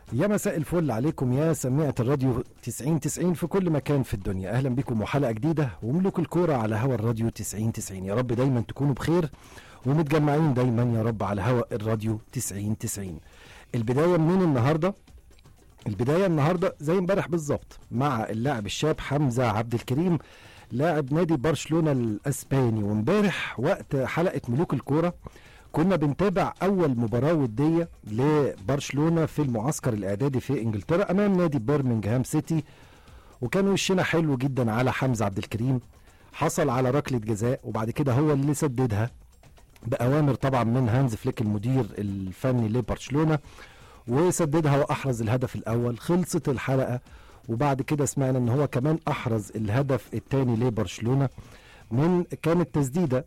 يا مساء الفل عليكم يا سماعة الراديو 90 90 في كل مكان في الدنيا أهلا بكم وحلقة جديدة وملوك الكورة على هوا الراديو 90 90 يا رب دايما تكونوا بخير ومتجمعين دايما يا رب على هوا الراديو 90 90 البداية من النهاردة البداية النهاردة زي امبارح بالظبط مع اللاعب الشاب حمزة عبد الكريم لاعب نادي برشلونة الأسباني وامبارح وقت حلقة ملوك الكورة كنا بنتابع اول مباراه وديه لبرشلونه في المعسكر الاعدادي في انجلترا امام نادي بيرمنجهام سيتي وكان وشنا حلو جدا على حمزه عبد الكريم حصل على ركله جزاء وبعد كده هو اللي سددها باوامر طبعا من هانز فليك المدير الفني لبرشلونه وسددها واحرز الهدف الاول خلصت الحلقه وبعد كده سمعنا ان هو كمان احرز الهدف الثاني لبرشلونه من كانت تسديده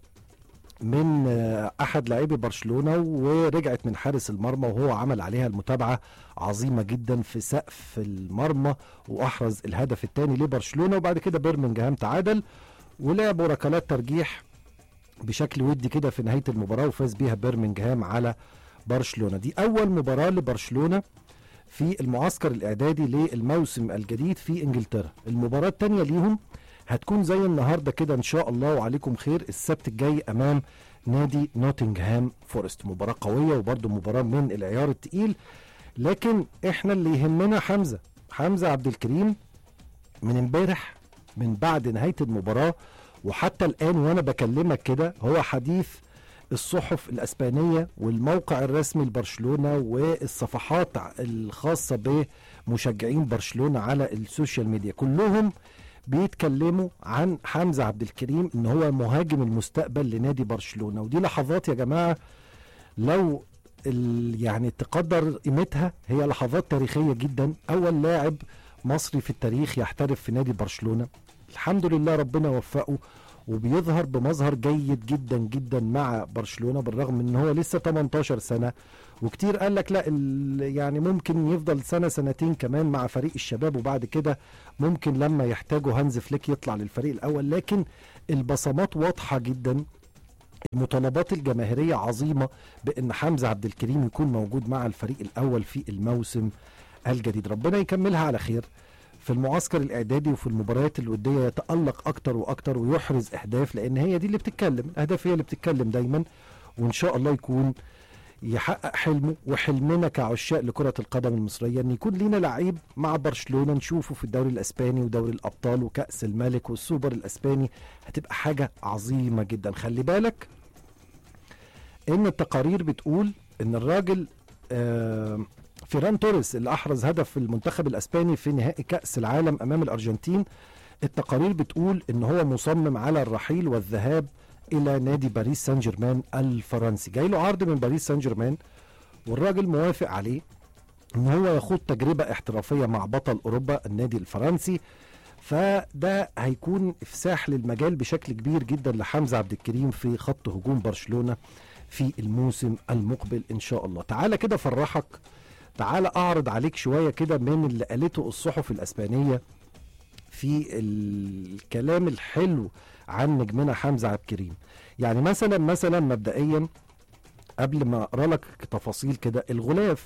من احد لاعبي برشلونه ورجعت من حارس المرمى وهو عمل عليها المتابعه عظيمه جدا في سقف المرمى واحرز الهدف الثاني لبرشلونه وبعد كده بيرمنجهام تعادل ولعبوا ركلات ترجيح بشكل ودي كده في نهايه المباراه وفاز بيها بيرمنجهام على برشلونه دي اول مباراه لبرشلونه في المعسكر الاعدادي للموسم الجديد في انجلترا المباراه الثانيه ليهم هتكون زي النهارده كده ان شاء الله وعليكم خير السبت الجاي امام نادي نوتنغهام فورست مباراه قويه وبرده مباراه من العيار التقيل لكن احنا اللي يهمنا حمزه حمزه عبد الكريم من امبارح من بعد نهايه المباراه وحتى الان وانا بكلمك كده هو حديث الصحف الاسبانيه والموقع الرسمي لبرشلونه والصفحات الخاصه بمشجعين برشلونه على السوشيال ميديا كلهم بيتكلموا عن حمزه عبد الكريم ان هو مهاجم المستقبل لنادي برشلونه ودي لحظات يا جماعه لو يعني تقدر قيمتها هي لحظات تاريخيه جدا اول لاعب مصري في التاريخ يحترف في نادي برشلونه الحمد لله ربنا وفقه وبيظهر بمظهر جيد جدا جدا مع برشلونه بالرغم ان هو لسه 18 سنه وكتير قال لك لا يعني ممكن يفضل سنه سنتين كمان مع فريق الشباب وبعد كده ممكن لما يحتاجوا هانز فليك يطلع للفريق الاول لكن البصمات واضحه جدا المطالبات الجماهيريه عظيمه بان حمزه عبد الكريم يكون موجود مع الفريق الاول في الموسم الجديد ربنا يكملها على خير في المعسكر الاعدادي وفي المباريات الوديه يتالق اكتر واكتر ويحرز اهداف لان هي دي اللي بتتكلم الاهداف هي اللي بتتكلم دايما وان شاء الله يكون يحقق حلمه وحلمنا كعشاق لكرة القدم المصرية ان يكون لينا لعيب مع برشلونة نشوفه في الدوري الاسباني ودوري الابطال وكأس الملك والسوبر الاسباني هتبقى حاجة عظيمة جدا خلي بالك ان التقارير بتقول ان الراجل آه فيران توريس اللي احرز هدف في المنتخب الاسباني في نهائي كأس العالم امام الارجنتين التقارير بتقول ان هو مصمم على الرحيل والذهاب الى نادي باريس سان جيرمان الفرنسي جاي له عرض من باريس سان جيرمان والراجل موافق عليه ان هو يخوض تجربه احترافيه مع بطل اوروبا النادي الفرنسي فده هيكون افساح للمجال بشكل كبير جدا لحمزه عبد الكريم في خط هجوم برشلونه في الموسم المقبل ان شاء الله تعالى كده فرحك تعالى اعرض عليك شويه كده من اللي قالته الصحف الاسبانيه في الكلام الحلو عن نجمنا حمزه عبد الكريم يعني مثلا مثلا مبدئيا قبل ما اقرا لك تفاصيل كده الغلاف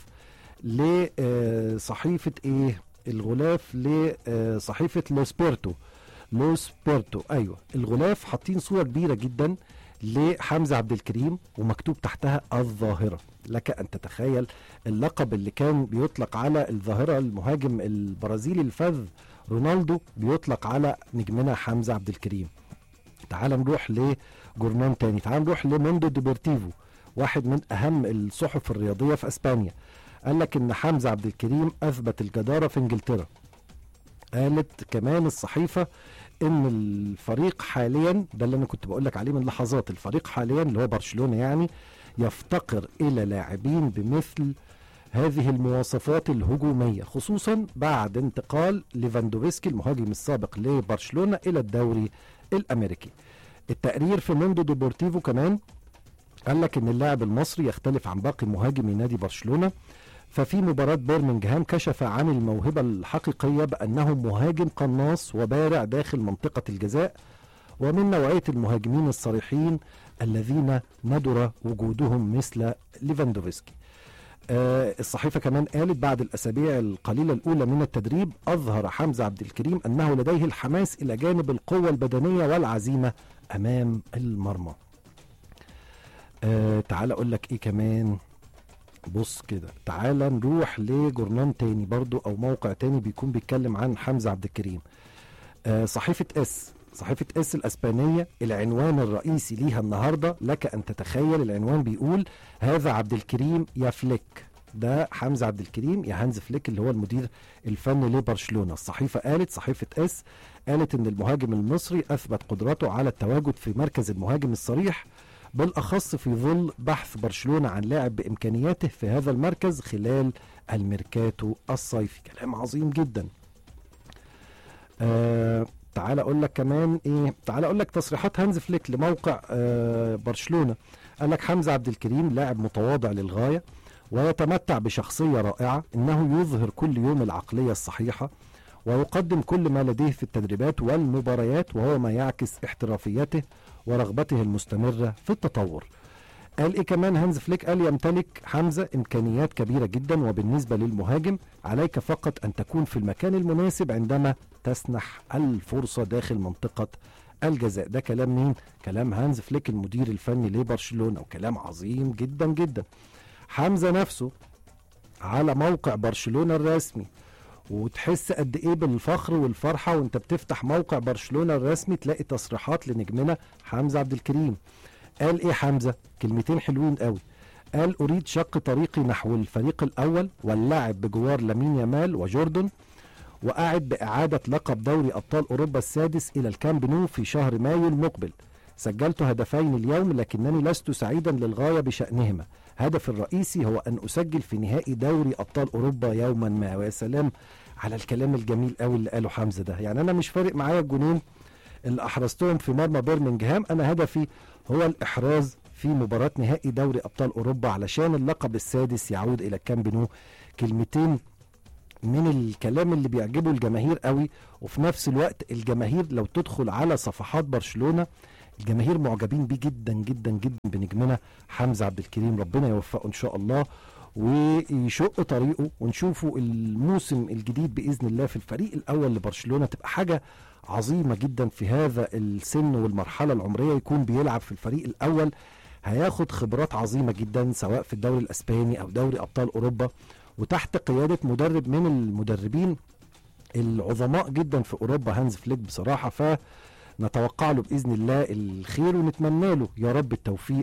لصحيفه ايه الغلاف لصحيفه لوسبيرتو لوسبيرتو ايوه الغلاف حاطين صوره كبيره جدا لحمزه عبد الكريم ومكتوب تحتها الظاهره لك ان تتخيل اللقب اللي كان بيطلق على الظاهره المهاجم البرازيلي الفذ رونالدو بيطلق على نجمنا حمزه عبد الكريم تعال نروح لجورنان تاني تعال نروح لموندو ديبورتيفو واحد من اهم الصحف الرياضيه في اسبانيا قال لك ان حمزه عبد الكريم اثبت الجداره في انجلترا قالت كمان الصحيفه ان الفريق حاليا ده اللي انا كنت بقول لك عليه من لحظات الفريق حاليا اللي هو برشلونه يعني يفتقر الى لاعبين بمثل هذه المواصفات الهجوميه خصوصا بعد انتقال ليفاندوفسكي المهاجم السابق لبرشلونه الى الدوري الامريكي التقرير في موندو ديبورتيفو كمان قال لك ان اللاعب المصري يختلف عن باقي مهاجمي نادي برشلونه ففي مباراة بيرمنجهام كشف عن الموهبة الحقيقية بأنه مهاجم قناص وبارع داخل منطقة الجزاء ومن نوعية المهاجمين الصريحين الذين ندر وجودهم مثل ليفاندوفسكي آه الصحيفة كمان قالت بعد الأسابيع القليلة الأولى من التدريب أظهر حمزة عبد الكريم أنه لديه الحماس إلى جانب القوة البدنية والعزيمة أمام المرمى آه تعال أقول لك إيه كمان بص كده تعال نروح لجورنان تاني برضو أو موقع تاني بيكون بيتكلم عن حمزة عبد الكريم آه صحيفة اس صحيفة اس الأسبانية العنوان الرئيسي ليها النهاردة لك أن تتخيل العنوان بيقول هذا عبد الكريم يا فليك ده حمزة عبد الكريم يا هانز فليك اللي هو المدير الفني لبرشلونة الصحيفة قالت صحيفة اس قالت ان المهاجم المصري اثبت قدرته على التواجد في مركز المهاجم الصريح بالاخص في ظل بحث برشلونة عن لاعب بامكانياته في هذا المركز خلال الميركاتو الصيفي كلام عظيم جدا آه تعال اقول لك كمان ايه تعال اقول لك تصريحات هانز فليك لموقع آه برشلونه قال لك حمزه عبد الكريم لاعب متواضع للغايه ويتمتع بشخصيه رائعه انه يظهر كل يوم العقليه الصحيحه ويقدم كل ما لديه في التدريبات والمباريات وهو ما يعكس احترافيته ورغبته المستمره في التطور قال ايه كمان هانز فليك قال يمتلك حمزه امكانيات كبيره جدا وبالنسبه للمهاجم عليك فقط ان تكون في المكان المناسب عندما تسنح الفرصه داخل منطقه الجزاء ده كلام مين كلام هانز فليك المدير الفني لبرشلونه وكلام عظيم جدا جدا حمزه نفسه على موقع برشلونه الرسمي وتحس قد ايه بالفخر والفرحه وانت بتفتح موقع برشلونه الرسمي تلاقي تصريحات لنجمنا حمزه عبد الكريم قال ايه حمزه كلمتين حلوين قوي قال اريد شق طريقي نحو الفريق الاول واللعب بجوار لامين يامال وجوردن واعد باعاده لقب دوري ابطال اوروبا السادس الى الكامب نو في شهر مايو المقبل سجلت هدفين اليوم لكنني لست سعيدا للغايه بشانهما هدفي الرئيسي هو ان اسجل في نهائي دوري ابطال اوروبا يوما ما ويا سلام على الكلام الجميل قوي اللي قاله حمزه ده يعني انا مش فارق معايا الجنون اللي احرزتهم في مرمى بيرمنجهام انا هدفي هو الاحراز في مباراه نهائي دوري ابطال اوروبا علشان اللقب السادس يعود الى الكامب نو كلمتين من الكلام اللي بيعجبه الجماهير قوي وفي نفس الوقت الجماهير لو تدخل على صفحات برشلونه الجماهير معجبين بيه جدا جدا جدا بنجمنا حمزه عبد الكريم ربنا يوفقه ان شاء الله ويشق طريقه ونشوفه الموسم الجديد باذن الله في الفريق الاول لبرشلونه تبقى حاجه عظيمه جدا في هذا السن والمرحله العمريه يكون بيلعب في الفريق الاول هياخد خبرات عظيمه جدا سواء في الدوري الاسباني او دوري ابطال اوروبا وتحت قياده مدرب من المدربين العظماء جدا في اوروبا هانز فليك بصراحه فنتوقع له باذن الله الخير ونتمنى له يا رب التوفيق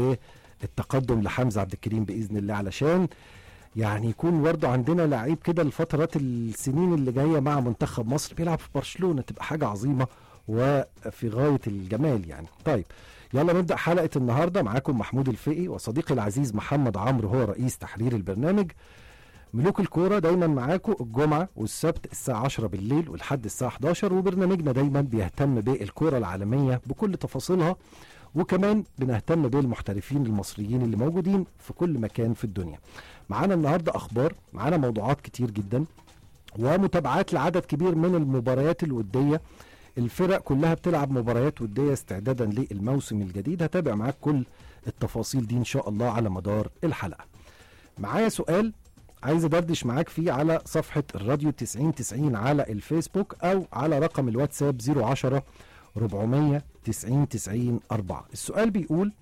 والتقدم لحمزه عبد الكريم باذن الله علشان يعني يكون برضه عندنا لعيب كده لفترات السنين اللي جايه مع منتخب مصر بيلعب في برشلونه تبقى حاجه عظيمه وفي غايه الجمال يعني طيب يلا نبدا حلقه النهارده معاكم محمود الفقي وصديقي العزيز محمد عمرو هو رئيس تحرير البرنامج ملوك الكوره دايما معاكم الجمعه والسبت الساعه 10 بالليل ولحد الساعه 11 وبرنامجنا دايما بيهتم بالكوره العالميه بكل تفاصيلها وكمان بنهتم بالمحترفين المصريين اللي موجودين في كل مكان في الدنيا معانا النهارده اخبار معانا موضوعات كتير جدا ومتابعات لعدد كبير من المباريات الوديه الفرق كلها بتلعب مباريات وديه استعدادا للموسم الجديد هتابع معاك كل التفاصيل دي ان شاء الله على مدار الحلقه معايا سؤال عايز ادردش معاك فيه على صفحه الراديو 90 90 على الفيسبوك او على رقم الواتساب 010 400 90 90 4 السؤال بيقول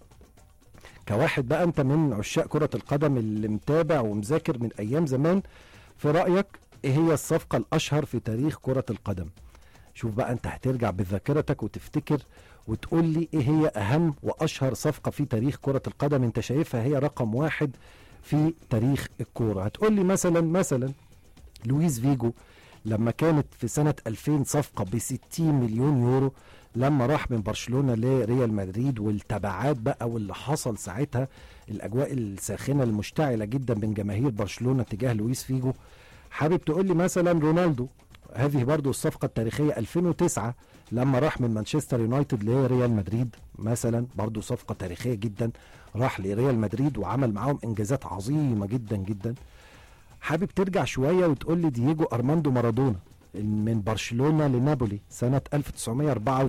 كواحد بقى انت من عشاق كرة القدم اللي متابع ومذاكر من ايام زمان في رأيك ايه هي الصفقة الاشهر في تاريخ كرة القدم شوف بقى انت هترجع بذاكرتك وتفتكر وتقول لي ايه هي اهم واشهر صفقة في تاريخ كرة القدم انت شايفها هي رقم واحد في تاريخ الكورة هتقول لي مثلا مثلا لويس فيجو لما كانت في سنة 2000 صفقة ب 60 مليون يورو لما راح من برشلونة لريال مدريد والتبعات بقى واللي حصل ساعتها الأجواء الساخنة المشتعلة جدا من جماهير برشلونة تجاه لويس فيجو حابب تقول لي مثلا رونالدو هذه برضو الصفقة التاريخية 2009 لما راح من مانشستر يونايتد لريال مدريد مثلا برضو صفقة تاريخية جدا راح لريال مدريد وعمل معاهم انجازات عظيمة جدا جدا حابب ترجع شوية وتقول لي دييجو ارماندو مارادونا من برشلونة لنابولي سنة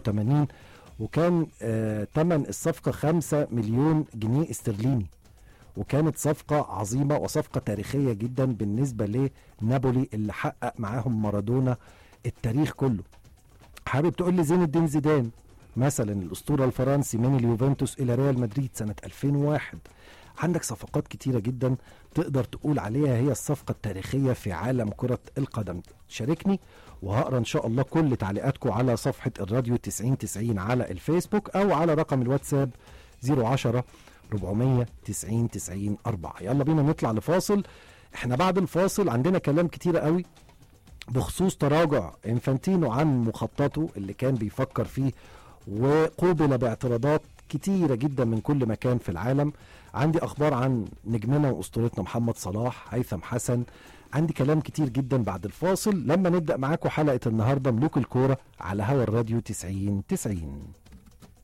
1984 وكان آه تمن الصفقة 5 مليون جنيه استرليني وكانت صفقة عظيمة وصفقة تاريخية جدا بالنسبة لنابولي اللي حقق معاهم مارادونا التاريخ كله حابب تقول لي زين الدين زيدان مثلا الاسطوره الفرنسي من اليوفنتوس الى ريال مدريد سنه 2001 عندك صفقات كتيره جدا تقدر تقول عليها هي الصفقه التاريخيه في عالم كره القدم شاركني وهقرا ان شاء الله كل تعليقاتكم على صفحه الراديو 9090 على الفيسبوك او على رقم الواتساب 010 490 90 4 يلا بينا نطلع لفاصل احنا بعد الفاصل عندنا كلام كتير قوي بخصوص تراجع انفانتينو عن مخططه اللي كان بيفكر فيه وقوبل باعتراضات كتيرة جدا من كل مكان في العالم عندي أخبار عن نجمنا وأسطورتنا محمد صلاح هيثم حسن عندي كلام كتير جدا بعد الفاصل لما نبدأ معاكم حلقة النهاردة ملوك الكورة على هوا الراديو 90 90